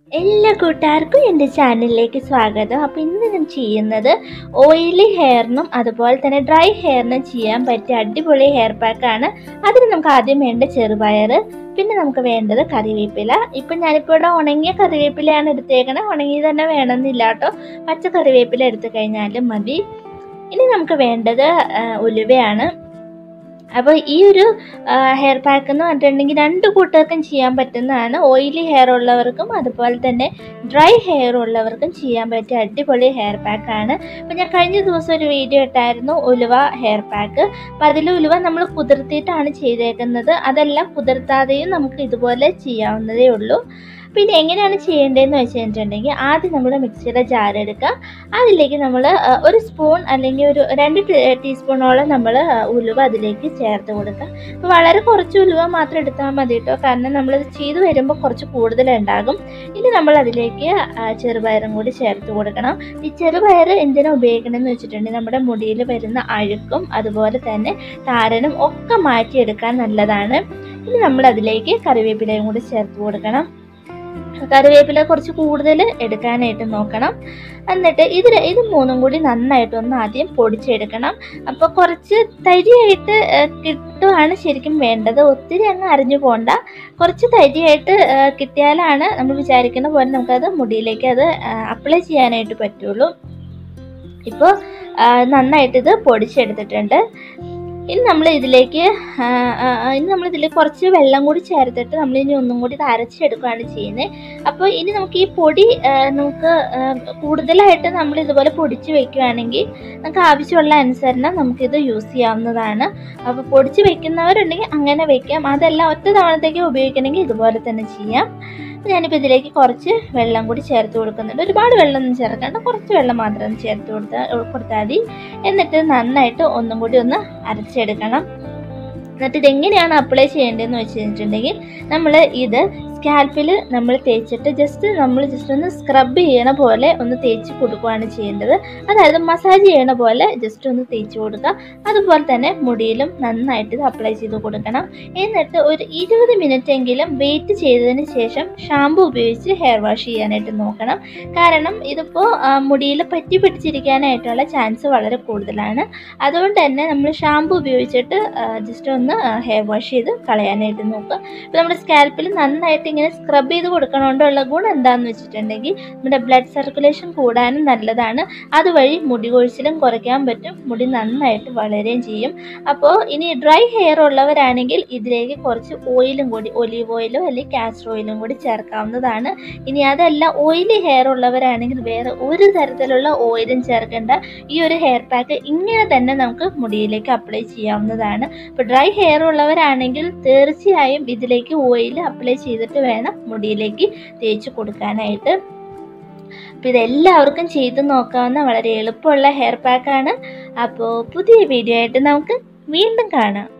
എല്ലാ കൂട്ടുകാർക്കും എൻ്റെ ചാനലിലേക്ക് സ്വാഗതം അപ്പോൾ ഇന്ന് ഞാൻ ചെയ്യുന്നത് ഓയിലി ഹെയറിനും അതുപോലെ തന്നെ ഡ്രൈ ഹെയറിനും ചെയ്യാൻ പറ്റിയ അടിപൊളി ഹെയർ പാക്കാണ് അതിന് നമുക്ക് ആദ്യം വേണ്ട ചെറുപയർ പിന്നെ നമുക്ക് വേണ്ടത് കറിവേപ്പില ഇപ്പം ഞാനിപ്പോൾ ഇവിടെ ഉണങ്ങിയ കറിവേപ്പിലയാണ് എടുത്തേക്കണത് ഉണങ്ങി തന്നെ വേണമെന്നില്ല കേട്ടോ പച്ച കറിവേപ്പില എടുത്തു കഴിഞ്ഞാലും മതി ഇനി നമുക്ക് വേണ്ടത് ആ, ഉലുവയാണ് അപ്പോൾ ഈ ഒരു ഹെയർ പാക്ക് എന്ന് പറഞ്ഞിട്ടുണ്ടെങ്കിൽ രണ്ട് കൂട്ടർക്കും ചെയ്യാൻ പറ്റുന്നതാണ് ഓയിലി ഹെയർ ഉള്ളവർക്കും അതുപോലെ തന്നെ ഡ്രൈ ഹെയർ ഉള്ളവർക്കും ചെയ്യാൻ പറ്റിയ അടിപൊളി ഹെയർ പാക്കാണ് അപ്പോൾ ഞാൻ കഴിഞ്ഞ ദിവസം ഒരു വീഡിയോ ഇട്ടായിരുന്നു ഉലുവ ഹെയർ പാക്ക് അപ്പോൾ അതിൽ ഉലുവ നമ്മൾ കുതിർത്തിയിട്ടാണ് ചെയ്തേക്കുന്നത് അതെല്ലാം കുതിർത്താതെയും നമുക്ക് ഇതുപോലെ ചെയ്യാവുന്നതേ ഉള്ളൂ പിന്നെ എങ്ങനെയാണ് ചെയ്യേണ്ടതെന്ന് വെച്ച് കഴിഞ്ഞിട്ടുണ്ടെങ്കിൽ ആദ്യം നമ്മൾ മിക്സിയുടെ ജാർ എടുക്കുക അതിലേക്ക് നമ്മൾ ഒരു സ്പൂൺ അല്ലെങ്കിൽ ഒരു രണ്ട് ടീ- ടീസ്പൂണോളം നമ്മൾ ഉലുവ അതിലേക്ക് ചേർത്ത് കൊടുക്കുക അപ്പോൾ വളരെ കുറച്ച് ഉലുവ മാത്രം എടുത്താൽ മതി കേട്ടോ കാരണം നമ്മളിത് ചെയ്ത് വരുമ്പോൾ കുറച്ച് കൂടുതലുണ്ടാകും ഇനി നമ്മൾ അതിലേക്ക് ആ, ചെറുപയറും കൂടി ചേർത്ത് കൊടുക്കണം ഈ ചെറുപയർ എന്തിനാ ഉപയോഗിക്കണമെന്ന് വെച്ചിട്ടുണ്ടെങ്കിൽ നമ്മുടെ മുടിയിൽ വരുന്ന അഴുക്കും അതുപോലെ തന്നെ താരനും ഒക്കെ മാറ്റിയെടുക്കാൻ നല്ലതാണ് ഇനി നമ്മൾ അതിലേക്ക് കറിവേപ്പിലയും കൂടി ചേർത്ത് കൊടുക്കണം കറിവേപ്പില കുറച്ച് കൂടുതൽ എടുക്കാനായിട്ട് നോക്കണം എന്നിട്ട് ഇത് ര- ഇത് മൂന്നും കൂടി നന്നായിട്ടൊന്ന് ആദ്യം പൊടിച്ചെടുക്കണം അപ്പോൾ കുറച്ച് തരിയായിട്ട് ഏഹ്, കിട്ടുവാണ് ശരിക്കും വേണ്ടത് ഒത്തിരി അങ്ങ് അരിഞ്ഞു പോണ്ട കുറച്ച് തരിയായിട്ട് ഏഹ്, കിട്ടിയാലാണ് നമ്മൾ വിചാരിക്കുന്ന പോലെ നമുക്കത് മുടിയിലേക്ക് അത് അപ്ലൈ ചെയ്യാനായിട്ട് പറ്റുള്ളൂ ഇപ്പോൾ നന്നായിട്ട് ഇത് പൊടിച്ചെടുത്തിട്ടുണ്ട് ഇനി നമ്മൾ ഇതിലേക്ക് ആ, ആ, ആ, ഇനി നമ്മൾ ഇതിൽ കുറച്ച് വെള്ളം കൂടി ചേർത്തിട്ട് നമ്മൾ ഇനി ഒന്നും കൂടി ഇത് അരച്ചെടുക്കുകയാണ് ചെയ്യുന്നത് അപ്പോൾ ഇനി നമുക്ക് ഈ പൊടി ആ, നമുക്ക് ആ, കൂടുതലായിട്ട് നമ്മൾ ഇതുപോലെ പൊടിച്ച് വെക്കുകയാണെങ്കിൽ നമുക്ക് ആവശ്യമുള്ള അനുസരണം നമുക്കിത് യൂസ് ചെയ്യാവുന്നതാണ് അപ്പോൾ പൊടിച്ച് വെക്കുന്നവരുണ്ടെങ്കിൽ അങ്ങനെ വെക്കാം അതല്ല ഒറ്റ തവണത്തേക്ക് ഉപയോഗിക്കണമെങ്കിൽ ഇതുപോലെ തന്നെ ചെയ്യാം ഞാനിപ്പോൾ ഇതിലേക്ക് കുറച്ച് വെള്ളം കൂടി ചേർത്ത് കൊടുക്കുന്നുണ്ട് ഒരുപാട് വെള്ളമൊന്നും ചേർക്കണ്ട കുറച്ച് വെള്ളം മാത്രം ചേർത്ത് കൊടുത്താൽ കൊടുത്താൽ മതി എന്നിട്ട് നന്നായിട്ട് ഒന്നും കൂടി ഒന്ന് അരച്ചെടുക്കണം എന്നിട്ട് ഇതെങ്ങനെയാണ് അപ്ലൈ ചെയ്യേണ്ടതെന്ന് വെച്ച് കഴിഞ്ഞിട്ടുണ്ടെങ്കിൽ നമ്മൾ ഇത് സ്കാൽപ്പിൽ നമ്മൾ തേച്ചിട്ട് ജസ്റ്റ് നമ്മൾ ജസ്റ്റ് ഒന്ന് സ്ക്രബ് ചെയ്യണ പോലെ ഒന്ന് തേച്ച് കൊടുക്കുകയാണ് ചെയ്യേണ്ടത് അതായത് മസാജ് ചെയ്യണ പോലെ ജസ്റ്റ് ഒന്ന് തേച്ച് കൊടുക്കുക അതുപോലെ തന്നെ മുടിയിലും നന്നായിട്ട് ഇത് അപ്ലൈ ചെയ്ത് കൊടുക്കണം എന്നിട്ട് ഒരു ഇരുപത് മിനിറ്റ് എങ്കിലും വെയിറ്റ് ചെയ്തതിന് ശേഷം ഷാമ്പു ഉപയോഗിച്ച് ഹെയർ വാഷ് ചെയ്യാനായിട്ട് നോക്കണം കാരണം ഇതിപ്പോൾ മുടിയിൽ പറ്റി പിടിച്ചിരിക്കാനായിട്ടുള്ള ചാൻസ് വളരെ കൂടുതലാണ് അതുകൊണ്ട് തന്നെ നമ്മൾ ഷാമ്പു ഉപയോഗിച്ചിട്ട് ജസ്റ്റ് ഒന്ന് ഹെയർ വാഷ് ചെയ്ത് കളയാനായിട്ട് നോക്കുക ഇപ്പോൾ നമ്മുടെ സ്കാൽപ്പിൽ നന്നായിട്ട് ഇങ്ങനെ സ്ക്രബ് ചെയ്ത് കൊടുക്കണോണ്ടുള്ള ഗുണം എന്താണെന്ന് വെച്ചിട്ടുണ്ടെങ്കിൽ നമ്മുടെ ബ്ലഡ് സർക്കുലേഷൻ കൂടാനും നല്ലതാണ് അതുവഴി മുടി കൊഴിച്ചിലും കുറയ്ക്കാൻ പറ്റും മുടി നന്നായിട്ട് വളരുകയും ചെയ്യും അപ്പോൾ ഇനി ഡ്രൈ ഹെയർ ഉള്ളവരാണെങ്കിൽ ഇതിലേക്ക് കുറച്ച് ഓയിലും കൂടി ഒലീവ് ഓയിലോ അല്ലെങ്കിൽ കാസ്റ്റർ ഓയിലും കൂടി ചേർക്കാവുന്നതാണ് ഇനി അതല്ല ഓയിലി ഹെയർ ഉള്ളവരാണെങ്കിൽ വേറെ ഒരു തരത്തിലുള്ള ഓയിലും ചേർക്കേണ്ട ഈ ഒരു ഹെയർ പാക്ക് ഇങ്ങനെ തന്നെ നമുക്ക് മുടിയിലേക്ക് അപ്ലൈ ചെയ്യാവുന്നതാണ് ഇപ്പോൾ ഡ്രൈ ഹെയർ ഉള്ളവരാണെങ്കിൽ തീർച്ചയായും ഇതിലേക്ക് ഓയിൽ അപ്ലൈ ചെയ്തിട്ട് വേണം മുടിയിലേക്ക് തേച്ച് കൊടുക്കാനായിട്ട് അപ്പോൾ ഇതെല്ലാവർക്കും ചെയ്ത് നോക്കാവുന്ന വളരെ എളുപ്പമുള്ള ഹെയർ പാക്കാണ് അപ്പോൾ പുതിയ വീഡിയോ ആയിട്ട് നമുക്ക് വീണ്ടും കാണാം